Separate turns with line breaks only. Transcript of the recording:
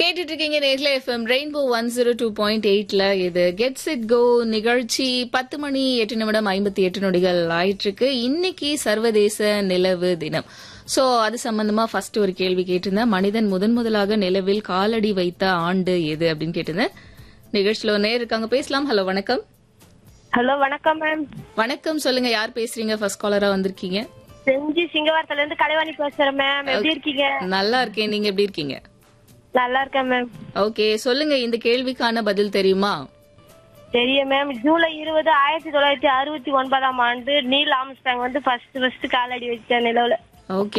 கேட்டுட்டு இருக்கீங்க நேர்ல FM rainbow one zero two point எயிட்ல இது கெட்ஸ் இட் கோ நிகழ்ச்சி பத்து மணி எட்டு நிமிடம் ஐம்பத்தி எட்டு நொடிகள் ஆயிட்டு இருக்கு இன்னைக்கு சர்வதேச நிலவு தினம் சோ அது சம்பந்தமா ஃபர்ஸ்ட் ஒரு கேள்வி கேட்டிருந்தேன் மனிதன் முதன் முதலாக நிலவில் காலடி வைத்த ஆண்டு எது அப்படின்னு கேட்டிருந்தேன் நிகழ்ச்சியில ஒரு நேர் இருக்காங்க பேசலாம் ஹலோ வணக்கம்
ஹலோ வணக்கம் மேம்
வணக்கம் சொல்லுங்க யார் பேசுறீங்க ஃபர்ஸ்ட் காலரா வந்திருக்கீங்க
செஞ்சி சிங்கவாரத்துல இருந்து கலைவாணி பேசுறேன் மேம் எப்படி இருக்கீங்க
நல்லா இருக்கேன் நீங்க எப்படி இருக்கீங்க
நல்லா இருக்கேன் மேம்
ஓகே சொல்லுங்க இந்த கேள்விக்கான பதில் தெரியுமா
தெரியும் மேம் ஜூலை இருபது ஆயிரத்தி தொள்ளாயிரத்தி அறுபத்தி ஒன்பதாம் ஆண்டு நீல் ஆம்ஸ்டாங் வந்து ஃபர்ஸ்ட் ஃபர்ஸ்ட் காலடி வச்ச நிலவுல
ஓகே